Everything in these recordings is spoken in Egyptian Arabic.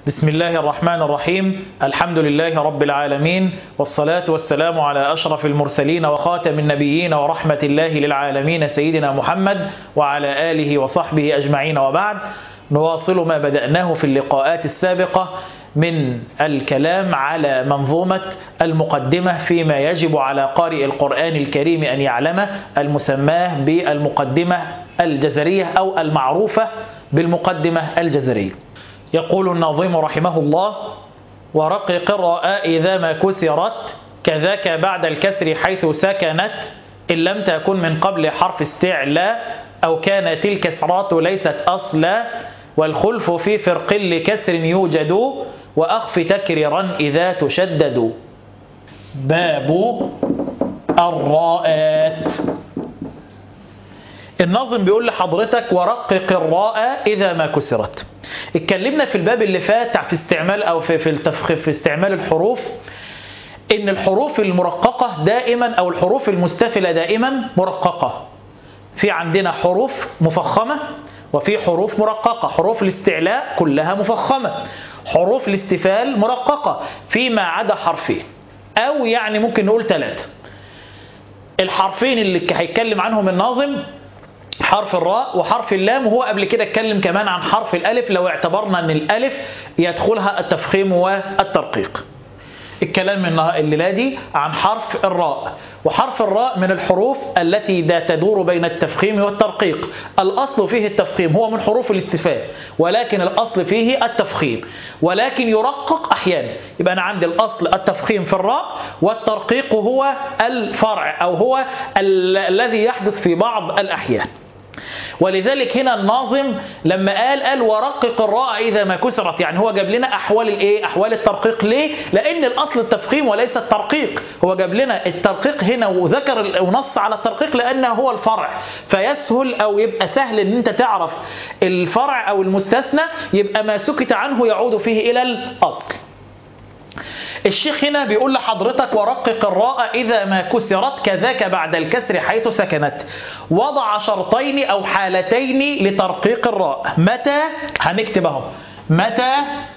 بسم الله الرحمن الرحيم الحمد لله رب العالمين والصلاة والسلام على أشرف المرسلين وخاتم النبيين ورحمة الله للعالمين سيدنا محمد وعلى آله وصحبه أجمعين وبعد نواصل ما بدأناه في اللقاءات السابقة من الكلام على منظومة المقدمة فيما يجب على قارئ القرآن الكريم أن يعلمه المسماه بالمقدمة الجزرية أو المعروفة بالمقدمة الجزرية يقول الناظم رحمه الله ورقق الراء إذا ما كسرت كذاك بعد الكسر حيث سكنت إن لم تكن من قبل حرف استعلاء أو كانت الكسرات ليست أصلا والخلف في فرق لكسر يوجد وأخف تكررا إذا تشدد باب الراءات الناظم بيقول لحضرتك ورقق الراء إذا ما كسرت اتكلمنا في الباب اللي فات في استعمال أو في, في, التفخ في استعمال الحروف إن الحروف المرققة دائما أو الحروف المستفلة دائما مرققة في عندنا حروف مفخمة وفي حروف مرققة حروف الاستعلاء كلها مفخمة حروف الاستفال مرققة فيما عدا حرفين أو يعني ممكن نقول ثلاثة الحرفين اللي هيتكلم عنهم الناظم حرف الراء وحرف اللام وهو قبل كده اتكلم كمان عن حرف الألف لو اعتبرنا أن الألف يدخلها التفخيم والترقيق الكلام الليلة دي عن حرف الراء وحرف الراء من الحروف التي لا تدور بين التفخيم والترقيق الأصل فيه التفخيم هو من حروف الاستفاد ولكن الأصل فيه التفخيم ولكن يرقق أحيانا يبقى أنا عندي الأصل التفخيم في الراء والترقيق هو الفرع أو هو ال الذي يحدث في بعض الأحيان ولذلك هنا الناظم لما قال قال ورقق الراء إذا ما كسرت يعني هو جاب لنا أحوال الإيه أحوال الترقيق ليه لأن الأصل التفخيم وليس الترقيق هو جاب لنا الترقيق هنا وذكر ونص على الترقيق لأنه هو الفرع فيسهل أو يبقى سهل أن أنت تعرف الفرع أو المستثنى يبقى ما سكت عنه يعود فيه إلى الأصل الشيخ هنا بيقول لحضرتك ورقق الراء إذا ما كسرت كذاك بعد الكسر حيث سكنت وضع شرطين أو حالتين لترقيق الراء متى هنكتب اهو متى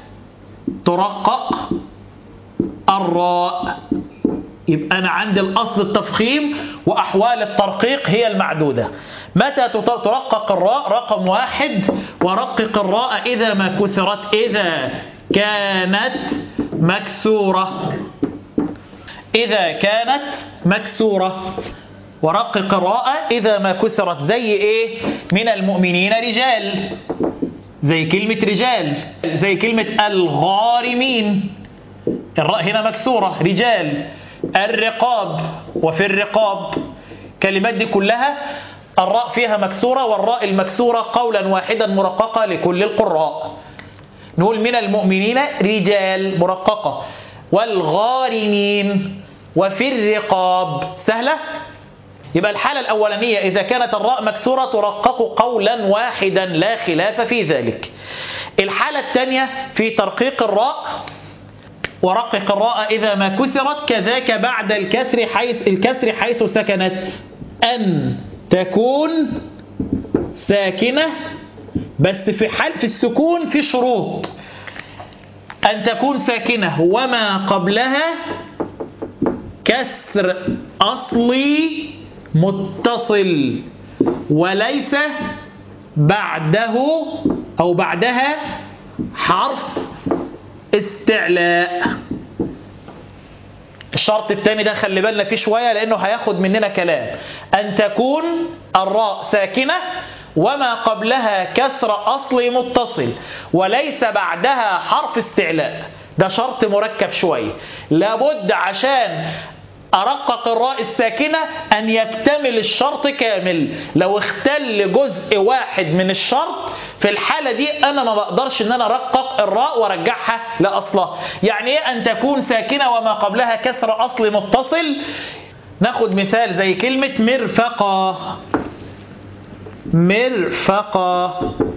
ترقق الراء يبقى أنا عندي الأصل التفخيم وأحوال الترقيق هي المعدودة متى ترقق الراء رقم واحد ورقق الراء إذا ما كسرت إذا كانت مكسورة إذا كانت مكسورة ورقق الراء إذا ما كسرت زي إيه من المؤمنين رجال زي كلمة رجال زي كلمة الغارمين الراء هنا مكسورة رجال الرقاب وفي الرقاب كلمات دي كلها الراء فيها مكسورة والراء المكسورة قولا واحدا مرققة لكل القراء نقول من المؤمنين رجال مرققة والغارمين وفي الرقاب سهلة يبقى الحالة الأولانية إذا كانت الراء مكسورة ترقق قولا واحدا لا خلاف في ذلك الحالة الثانية في ترقيق الراء ورقق الراء إذا ما كسرت كذاك بعد الكسر حيث الكسر حيث سكنت أن تكون ساكنة بس في حال في السكون في شروط أن تكون ساكنة وما قبلها كسر أصلي متصل وليس بعده أو بعدها حرف استعلاء الشرط الثاني ده خلي بالنا فيه شوية لأنه هياخد مننا كلام أن تكون الراء ساكنة وما قبلها كسر أصلي متصل وليس بعدها حرف استعلاء ده شرط مركب شوية لابد عشان أرقق الراء الساكنة أن يكتمل الشرط كامل لو اختل جزء واحد من الشرط في الحالة دي أنا ما بقدرش أن أنا أرقق الراء وارجعها لأصلها يعني إيه أن تكون ساكنة وما قبلها كسر أصل متصل ناخد مثال زي كلمة مرفقة مرفقة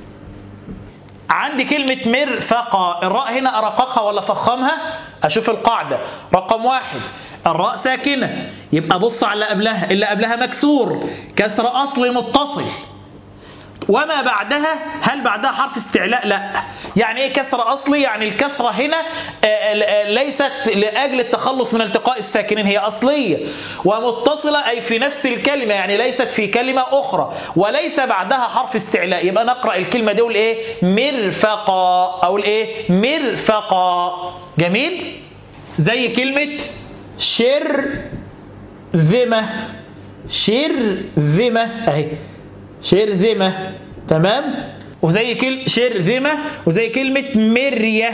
عندي كلمة مرفقة الراء هنا أرققها ولا فخمها أشوف القاعدة رقم واحد الراء ساكنة يبقى بص على قبلها اللي قبلها مكسور كسر أصل متصل وما بعدها هل بعدها حرف استعلاء لا يعني ايه كسرة اصلي يعني الكسرة هنا ليست لاجل التخلص من التقاء الساكنين هي اصلية ومتصلة اي في نفس الكلمة يعني ليست في كلمة اخرى وليس بعدها حرف استعلاء يبقى نقرأ الكلمة دي ايه مرفقا اقول ايه مرفقا جميل زي كلمة شر ذمة شر ذمة اهي شرذمة تمام وزي كل شرذمة وزي كلمة مرية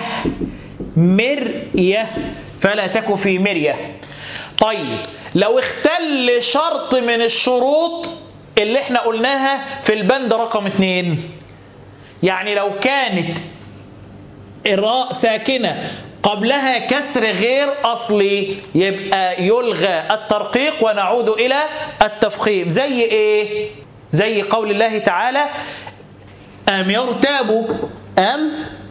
مرية فلا تك في مرية طيب لو اختل شرط من الشروط اللي احنا قلناها في البند رقم اتنين يعني لو كانت الراء ساكنة قبلها كسر غير أصلي يبقى يلغى الترقيق ونعود إلى التفخيم زي إيه؟ زي قول الله تعالى أم يرتابوا أم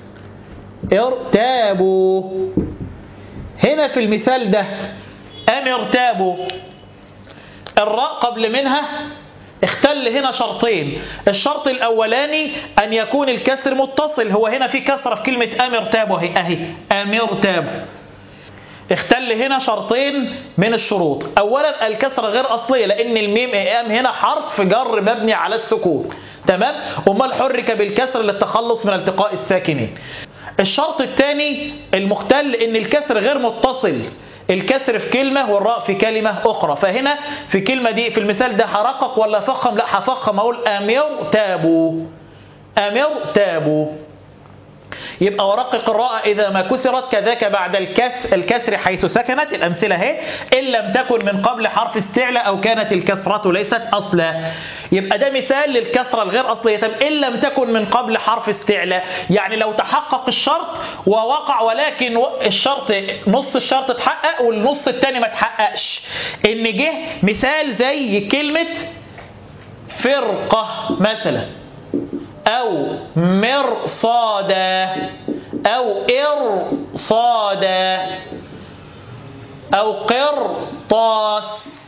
ارتابوا هنا في المثال ده أم ارتابوا الراء قبل منها اختل هنا شرطين الشرط الأولاني أن يكون الكسر متصل هو هنا في كسرة في كلمة أم ارتابوا اهي أهي أم ارتابوا اختل هنا شرطين من الشروط اولا الكسره غير اصليه لان الميم ام هنا حرف جر مبني على السكون تمام امال حرك بالكسر للتخلص من التقاء الساكنين الشرط الثاني المختل ان الكسر غير متصل الكسر في كلمة والراء في كلمة أخرى فهنا في كلمة دي في المثال ده هرقق ولا فخم لا هفخم أقول أمر تابوا أمر تابوا يبقى ورقق الراء إذا ما كسرت كذاك بعد الكس الكسر حيث سكنت الأمثلة اهي إن لم تكن من قبل حرف استعلاء أو كانت الكسرة ليست أصلا يبقى ده مثال للكسرة الغير أصلية طب إن لم تكن من قبل حرف استعلاء يعني لو تحقق الشرط ووقع ولكن الشرط نص الشرط اتحقق والنص الثاني ما اتحققش إن جه مثال زي كلمة فرقة مثلا أو مرصادا أو إرصادا أو قرطاس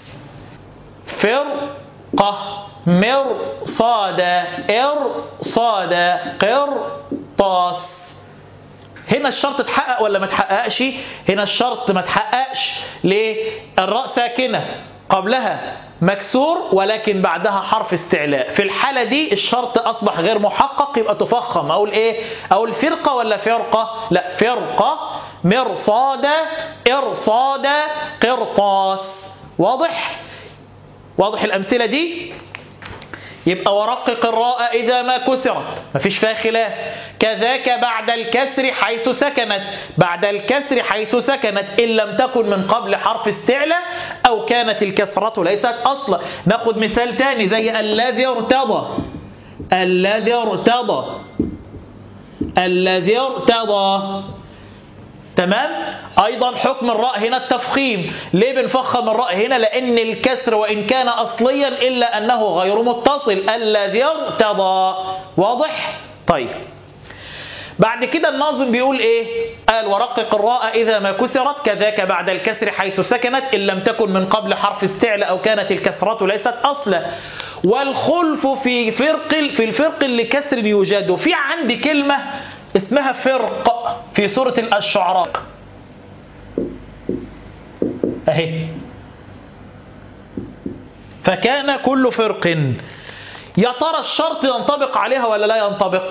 فرقة مرصادا إرصادا قرطاس هنا الشرط اتحقق ولا ما اتحققش هنا الشرط ما اتحققش ليه الراء ساكنة قبلها مكسور ولكن بعدها حرف استعلاء في الحالة دي الشرط أصبح غير محقق يبقى تفخم أقول إيه أقول فرقة ولا فرقة لا فرقة مرصادة إرصادة قرطاس واضح واضح الأمثلة دي يبقى ورقق الراء إذا ما كسرت مفيش فيها خلاف كذاك بعد الكسر حيث سكنت بعد الكسر حيث سكنت إن لم تكن من قبل حرف استعلاء أو كانت الكسرة ليست أصلا ناخد مثال تاني زي الذي ارتضى الذي ارتضى الذي ارتضى تمام ايضا حكم الراء هنا التفخيم ليه بنفخم الراء هنا لان الكسر وان كان اصليا الا انه غير متصل الذي ارتضى واضح طيب بعد كده الناظم بيقول ايه قال ورقق الراء اذا ما كسرت كذاك بعد الكسر حيث سكنت ان لم تكن من قبل حرف استعلاء او كانت الكسرة ليست اصلا والخلف في فرق في الفرق اللي كسر يوجد في عندي كلمه اسمها فرق في سورة الشعراء اهي فكان كل فرق يا ترى الشرط ينطبق عليها ولا لا ينطبق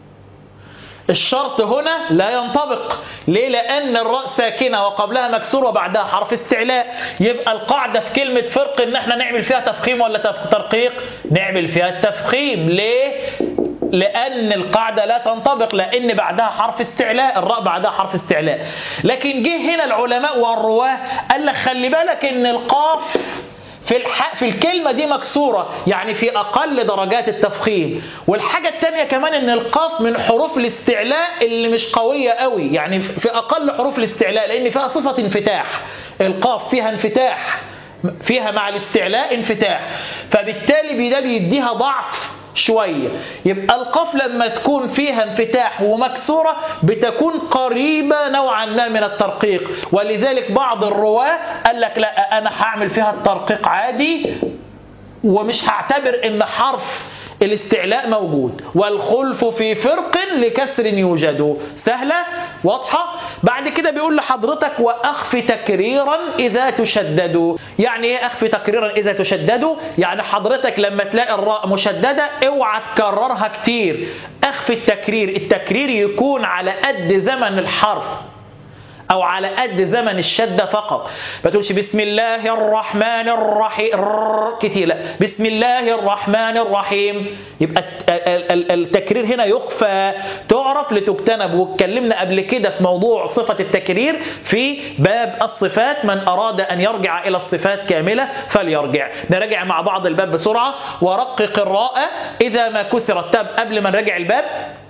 الشرط هنا لا ينطبق ليه لأن الراء ساكنة وقبلها مكسور وبعدها حرف استعلاء يبقى القاعدة في كلمة فرق ان احنا نعمل فيها تفخيم ولا ترقيق نعمل فيها التفخيم ليه لأن القاعدة لا تنطبق لأن بعدها حرف استعلاء الراء بعدها حرف استعلاء لكن جه هنا العلماء والرواه قال لك خلي بالك ان القاف في الح... في الكلمة دي مكسورة يعني في أقل درجات التفخيم والحاجة الثانية كمان إن القاف من حروف الاستعلاء اللي مش قوية قوي يعني في أقل حروف الاستعلاء لأن فيها صفة انفتاح القاف فيها انفتاح فيها مع الاستعلاء انفتاح فبالتالي ده بيديها ضعف شوية يبقى القاف لما تكون فيها انفتاح ومكسورة بتكون قريبة نوعا ما من الترقيق ولذلك بعض الرواة قال لك لا أنا هعمل فيها الترقيق عادي ومش هعتبر ان حرف الاستعلاء موجود والخلف في فرق لكسر يوجد سهلة واضحة بعد كده بيقول لحضرتك وأخف تكريرا إذا تشدد يعني إيه أخف تكريرا إذا تشدد يعني حضرتك لما تلاقي الراء مشددة اوعى تكررها كتير أخف التكرير التكرير يكون على قد زمن الحرف او على قد زمن الشده فقط ما تقولش بسم الله الرحمن الرحيم كتير لا بسم الله الرحمن الرحيم يبقى التكرير هنا يخفى تعرف لتجتنب واتكلمنا قبل كده في موضوع صفه التكرير في باب الصفات من اراد ان يرجع الى الصفات كامله فليرجع نراجع مع بعض الباب بسرعه ورقق الراء اذا ما كسرت طب قبل ما نراجع الباب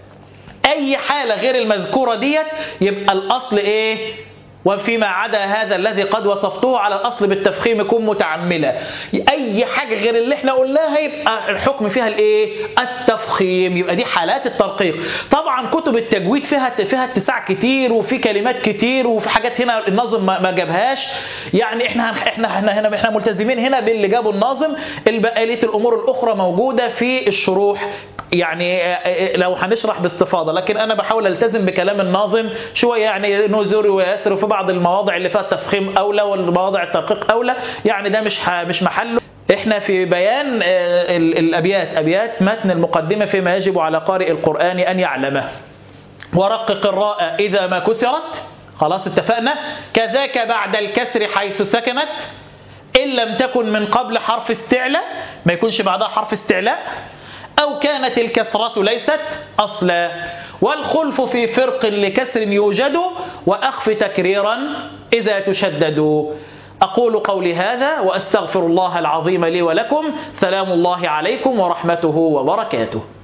اي حاله غير المذكوره ديت يبقى الاصل ايه وفيما عدا هذا الذي قد وصفته على الاصل بالتفخيم يكون متعمله اي حاجه غير اللي احنا قلناها يبقى الحكم فيها الايه التفخيم يبقى دي حالات الترقيق طبعا كتب التجويد فيها فيها اتساع كتير وفي كلمات كتير وفي حاجات هنا الناظم ما جابهاش يعني احنا احنا احنا هنا احنا ملتزمين هنا باللي جابه الناظم البقاليه الامور الاخرى موجوده في الشروح يعني لو هنشرح باستفاضه لكن انا بحاول التزم بكلام الناظم شويه يعني نزوري وياسر وفي بعض المواضع اللي فيها التفخيم اولى والمواضع التدقيق اولى يعني ده مش مش محله احنا في بيان الابيات ابيات متن المقدمه فيما يجب على قارئ القران ان يعلمه ورقق الراء اذا ما كسرت خلاص اتفقنا كذاك بعد الكسر حيث سكنت ان لم تكن من قبل حرف استعلاء ما يكونش بعدها حرف استعلاء أو كانت الكسرة ليست أصلا والخلف في فرق لكسر يوجد وأخف تكريرا إذا تشدد أقول قولي هذا وأستغفر الله العظيم لي ولكم سلام الله عليكم ورحمته وبركاته